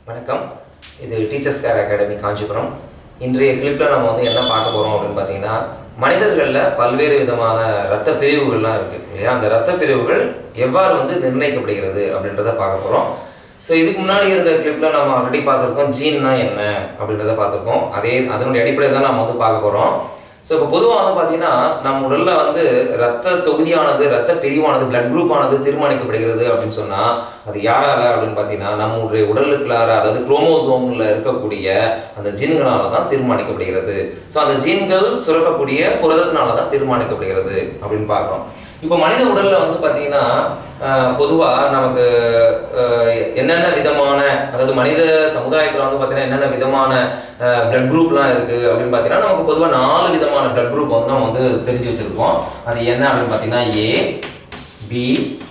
வணக்கம் இது teachers care academy Kanchipuram இன்றைய கிளிப்பில் நம்ம வந்து என்ன பார்க்க போகிறோம் அப்படின்னு பார்த்தீங்கன்னா மனிதர்களில் பல்வேறு விதமான இரத்த பிரிவுகள்லாம் இருக்குது இல்லையா அந்த இரத்த பிரிவுகள் எவ்வாறு வந்து நிர்ணயிக்கப்படுகிறது அப்படின்றத பார்க்க போகிறோம் ஸோ இதுக்கு முன்னாடி இருந்த கிளிப்பில் நம்ம ஆல்ரெடி பார்த்துருக்கோம் ஜீன்னா என்ன அப்படின்றத பார்த்துருக்கோம் அதே அதனுடைய அடிப்படையில் தான் நம்ம வந்து பார்க்க போகிறோம் ஸோ இப்போ பொதுவாக வந்து பார்த்தீங்கன்னா நம்ம உடல்ல வந்து ரத்த தொகுதியானது ரத்த பிரிவானது பிளட் குரூப் ஆனது தீர்மானிக்கப்படுகிறது அப்படின்னு சொன்னால் அது யாரால அப்படின்னு பார்த்தீங்கன்னா நம்முடைய உடலுக்குள்ளார அதாவது குரோமோசோம்ல இருக்கக்கூடிய அந்த ஜீன்களால தான் தீர்மானிக்கப்படுகிறது ஸோ அந்த ஜீன்கள் சுரக்கக்கூடிய புரதத்தினால தான் தீர்மானிக்கப்படுகிறது அப்படின்னு பார்க்குறோம் இப்போ மனித உடல்ல வந்து பார்த்தீங்கன்னா பொதுவாக நமக்கு அஹ், என்னென்ன விதமான அதாவது மனித சமுதாயத்தில் வந்து பார்த்தீங்கன்னா என்னென்ன விதமான பிளட் குரூப்லாம் இருக்கு அப்படின்னு பார்த்தீங்கன்னா நமக்கு பொதுவாக நாலு விதமான பிளட் குரூப் வந்து நம்ம வந்து தெரிஞ்சு வச்சிருக்கோம் அது என்ன அப்படின்னு பார்த்தீங்கன்னா ஏ பி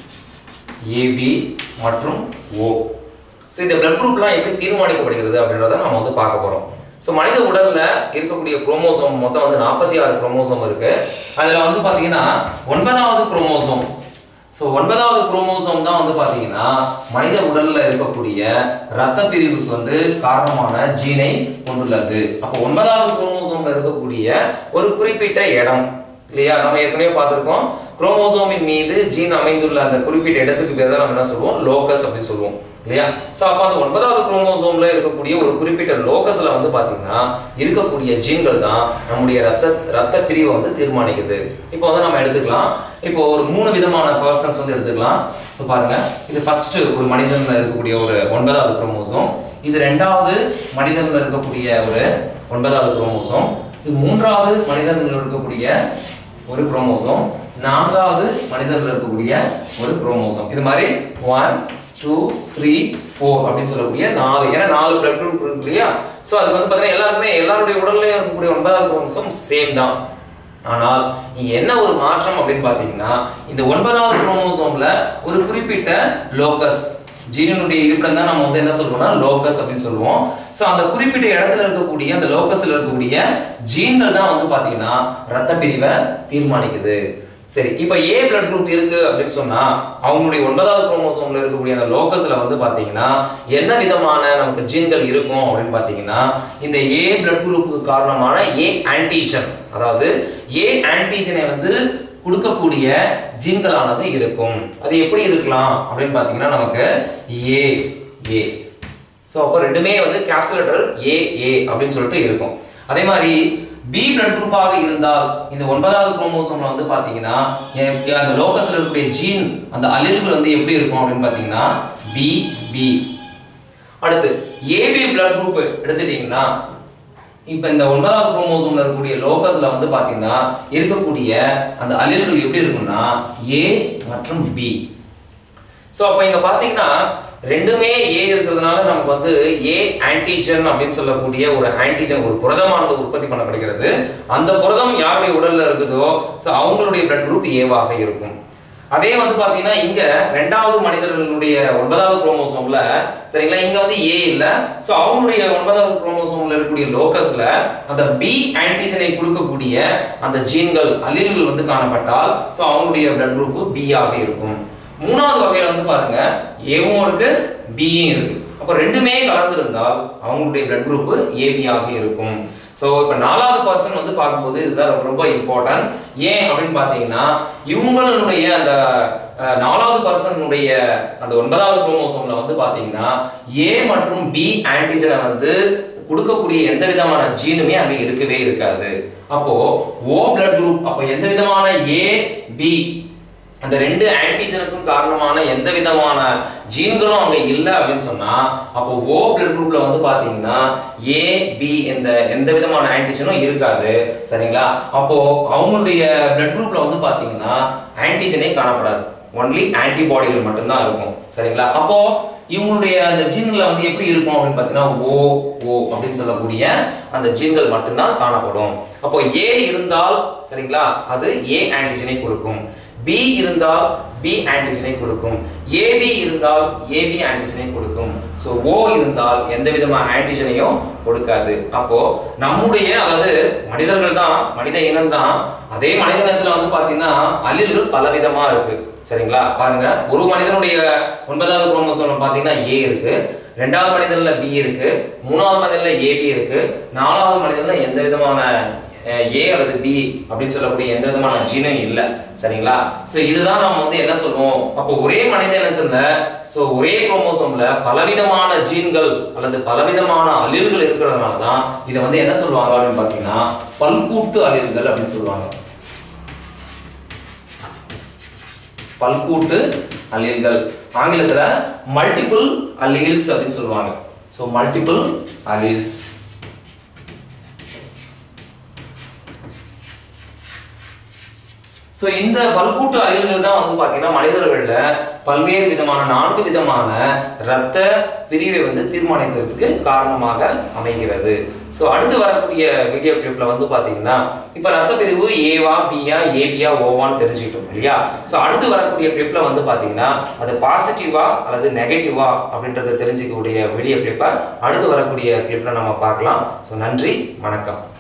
ஏபி மற்றும் ஓ ஸோ இந்த பிளட் குரூப்லாம் எப்படி தீர்மானிக்கப்படுகிறது அப்படின்றத நம்ம வந்து பார்க்க போகிறோம் ஸோ மனித உடல்ல இருக்கக்கூடிய குரோமோசோம் மொத்தம் வந்து நாற்பத்தி ஆறு குரோமோசோம் இருக்கு அதில் வந்து பார்த்தீங்கன்னா ஒன்பதாவது குரோமோசோம் ஸோ ஒன்பதாவது குரோமோசோம் தான் வந்து பார்த்தீங்கன்னா மனித உடல்ல இருக்கக்கூடிய ரத்த பிரிவுக்கு வந்து காரணமான ஜீனை கொண்டுள்ளது அப்போ ஒன்பதாவது குரோமோசோம்ல இருக்கக்கூடிய ஒரு குறிப்பிட்ட இடம் இல்லையா நம்ம ஏற்கனவே பார்த்திருக்கோம் குரோமோசோமின் மீது ஜீன் அமைந்துள்ள அந்த குறிப்பிட்ட இடத்துக்கு பேர் தான் நம்ம என்ன சொல்லுவோம் லோகஸ் அப்படின்னு சொல்லுவோம் இல்லையா ஸோ அப்போ அந்த ஒன்பதாவது குரோமோசோம்ல இருக்கக்கூடிய ஒரு குறிப்பிட்ட லோகஸ்ல வந்து பாத்தீங்கன்னா இருக்கக்கூடிய ஜீன்கள் தான் நம்முடைய ரத்த ரத்த பிரிவை வந்து தீர்மானிக்குது இப்போ வந்து நம்ம எடுத்துக்கலாம் இப்போ ஒரு மூணு விதமான பர்சன்ஸ் வந்து எடுத்துக்கலாம் ஸோ பாருங்க இது ஃபர்ஸ்ட் ஒரு மனிதன்ல இருக்கக்கூடிய ஒரு ஒன்பதாவது குரோமோசோம் இது ரெண்டாவது மனிதன்ல இருக்கக்கூடிய ஒரு ஒன்பதாவது குரோமோசோம் இது மூன்றாவது மனிதன்ல இருக்கக்கூடிய ஒரு குரோமோசோம் நான்காவது மனிதர்கள் இருக்கக்கூடிய ஒரு குரோமோசோம் இது மாதிரி ஒன் டூ த்ரீ ஃபோர் அப்படின்னு சொல்லக்கூடிய நாலு ஏன்னா நாலு பிளட் குரூப் இருக்கு இல்லையா ஸோ அதுக்கு வந்து பார்த்தீங்கன்னா எல்லாருமே எல்லாருடைய உடல்லையும் இருக்கக்கூடிய ஒன்பதாவது குரோமோசோம் சேம் தான் ஆனால் இங்க என்ன ஒரு மாற்றம் அப்படின்னு பார்த்தீங்கன்னா இந்த ஒன்பதாவது குரோமோசோம்ல ஒரு குறிப்பிட்ட லோகஸ் ஜீனினுடைய இருப்பிடம் தான் நம்ம வந்து என்ன சொல்றோம்னா லோகஸ் அப்படின்னு சொல்லுவோம் ஸோ அந்த குறிப்பிட்ட இடத்துல இருக்கக்கூடிய அந்த லோகஸ்ல இருக்கக்கூடிய ஜீன்கள் தான் வந்து பாத்தீங்கன்னா ரத்த பிரிவை தீர்மானிக்குது சரி இப்போ ஏ பிளட் குரூப் இருக்கு அப்படின்னு சொன்னா அவங்களுடைய ஒன்பதாவது குரோமோசோம்ல இருக்கக்கூடிய அந்த லோகஸ்ல வந்து பாத்தீங்கன்னா என்ன விதமான நமக்கு ஜீன்கள் இருக்கும் அப்படின்னு பாத்தீங்கன்னா இந்த ஏ பிளட் குரூப்புக்கு காரணமான ஏ ஆன்டிஜன் அதாவது ஏ ஆன்டிஜனை வந்து கொடுக்கக்கூடிய ஜீன்களானது இருக்கும் அது எப்படி இருக்கலாம் அப்படின்னு பாத்தீங்கன்னா நமக்கு ஏ ஏ ஸோ அப்போ ரெண்டுமே வந்து கேப்சல் லெட்டர் ஏ ஏ அப்படின்னு சொல்லிட்டு இருக்கும் அதே மாதிரி பி பிளட் குரூப்பாக இருந்தால் இந்த ஒன்பதாவது குரோமோசோம்ல வந்து பாத்தீங்கன்னா எ- அந்த லோகஸ்ல இருக்கக்கூடிய ஜீன் அந்த அலில்கள் வந்து எப்படி இருக்கும் அப்படின்னு பாத்தீங்கன்னா பி பி அடுத்து ஏபி பிளட் குரூப் எடுத்துட்டீங்கன்னா இப்போ இந்த ஒன்பதாவது குரோமோசோம்ல இருக்கக்கூடிய லோகஸ்ல வந்து பாத்தீங்கன்னா இருக்கக்கூடிய அந்த அலில்கள் எப்படி இருக்கும்னா ஏ மற்றும் பி ஸோ அப்போ இங்க பாத்தீங்கன்னா ரெண்டுமே ஏ இருக்கிறதுனால நமக்கு வந்து ஏ ஆன்டிஜன் அப்படின்னு சொல்லக்கூடிய ஒரு ஆன்டிஜன் ஒரு புரதமானது உற்பத்தி பண்ணப்படுகிறது அந்த புரதம் யாருடைய உடல்ல இருக்குதோ ஸோ அவங்களுடைய பிளட் குரூப் ஏவாக இருக்கும் அதே வந்து பாத்தீங்கன்னா இங்க ரெண்டாவது மனிதர்களுடைய ஒன்பதாவது குரோமோசோம்ல சரிங்களா இங்க வந்து ஏ இல்ல சோ அவங்களுடைய ஒன்பதாவது குரோமோசோம்ல இருக்கக்கூடிய லோகஸ்ல அந்த பி ஆன்டிஜனை கொடுக்கக்கூடிய அந்த ஜீன்கள் அலீல்கள் வந்து காணப்பட்டால் சோ அவங்களுடைய பிளட் குரூப் பி ஆக இருக்கும் மூணாவது வகையில வந்து பாருங்க ஏவும் இருக்கு பியும் இருக்கு அப்ப ரெண்டுமே கலந்திருந்தால் அவங்களுடைய பிளட் குரூப் ஏபி ஆக இருக்கும் ஸோ இப்போ நாலாவது பர்சன் வந்து பார்க்கும்போது இதுதான் ரொம்ப ரொம்ப இம்பார்ட்டன்ட் ஏன் அப்படின்னு பார்த்தீங்கன்னா இவங்களுடைய அந்த அஹ், நாலாவது பர்சனுடைய அந்த ஒன்பதாவது குரோமோசோம்ல வந்து பார்த்தீங்கன்னா ஏ மற்றும் பி ஆன்டிஜனை வந்து கொடுக்கக்கூடிய எந்த விதமான ஜீனுமே அங்க இருக்கவே இருக்காது அப்போ ஓ பிளட் குரூப் அப்போ எந்த விதமான ஏ பி அந்த ரெண்டு ஆன்டிஜனுக்கும் காரணமான எந்த விதமான ஜீன்களும் அங்க இல்ல அப்படின்னு சொன்னா அப்போ ஓ பிளட் குரூப்ல வந்து பாத்தீங்கன்னா ஏ பி இந்த எந்த விதமான ஆன்டிஜனும் இருக்காது சரிங்களா அப்போ அவங்களுடைய பிளட் குரூப்ல வந்து பாத்தீங்கன்னா ஆன்டிஜனே காணப்படாது ஒன்லி ஆன்டிபாடிகள் மட்டும்தான் இருக்கும் சரிங்களா அப்போ இவங்களுடைய அந்த ஜீன்ல வந்து எப்படி இருக்கும் அப்படின்னு பார்த்தீங்கன்னா ஓ ஓ அப்படின்னு சொல்லக்கூடிய அந்த ஜீன்கள் மட்டும்தான் காணப்படும் அப்போ ஏ இருந்தால் சரிங்களா அது ஏ ஆன்டிஜனை கொடுக்கும் பி இருந்தால் பி ஆன்டிஜனை கொடுக்கும் ஏபி இருந்தால் ஏபி ஆன்டிஜனை கொடுக்கும் ஸோ ஓ இருந்தால் எந்த விதமான ஆன்டிஜனையும் கொடுக்காது அப்போ நம்முடைய அதாவது மனிதர்கள் தான் மனித இனம் தான் அதே மனித இனத்துல வந்து பாத்தீங்கன்னா அலில்கள் பலவிதமா இருக்கு சரிங்களா பாருங்க ஒரு மனிதனுடைய ஒன்பதாவது குரோமோசோம்ல பாத்தீங்கன்னா ஏ இருக்கு ரெண்டாவது மனிதன்ல பி இருக்கு மூணாவது மனிதன்ல ஏபி இருக்கு நாலாவது மனிதன்ல எந்த விதமான ஏ அல்லது பி அப்படின்னு சொல்லக்கூடிய எந்த விதமான ஜீனும் இல்லை சரிங்களா ஸோ இதுதான் நம்ம வந்து என்ன சொல்லுவோம் அப்போ ஒரே மனித இனத்துல ஸோ ஒரே குரோமோசோம்ல பலவிதமான ஜீன்கள் அல்லது பலவிதமான அலில்கள் இருக்கிறதுனால தான் இதை வந்து என்ன சொல்லுவாங்க அப்படின்னு பார்த்தீங்கன்னா பல்கூட்டு அலில்கள் அப்படின்னு சொல்லுவாங்க பல்கூட்டு அலீல்கள் ஆங்கிலத்துல மல்டிபிள் அலீல்ஸ் அப்படின்னு சொல்லுவாங்க ஸோ மல்டிபிள் அலீல்ஸ் ஸோ இந்த பல்கூட்டு அயல்கள் தான் வந்து பார்த்தீங்கன்னா மனிதர்களில் பல்வேறு விதமான நான்கு விதமான இரத்த பிரிவை வந்து தீர்மானிக்கிறதுக்கு காரணமாக அமைகிறது ஸோ அடுத்து வரக்கூடிய வீடியோ கிளிப்ல வந்து பார்த்தீங்கன்னா இப்போ ரத்த பிரிவு ஏவா பியா ஏபியா ஓவான்னு தெரிஞ்சுக்கிட்டோம் இல்லையா ஸோ அடுத்து வரக்கூடிய கிளிப்ல வந்து பார்த்தீங்கன்னா அது பாசிட்டிவா அல்லது நெகட்டிவா அப்படின்றத தெரிஞ்சுக்கக்கூடிய வீடியோ கிளிப்பை அடுத்து வரக்கூடிய கிளிப்ல நம்ம பார்க்கலாம் ஸோ நன்றி வணக்கம்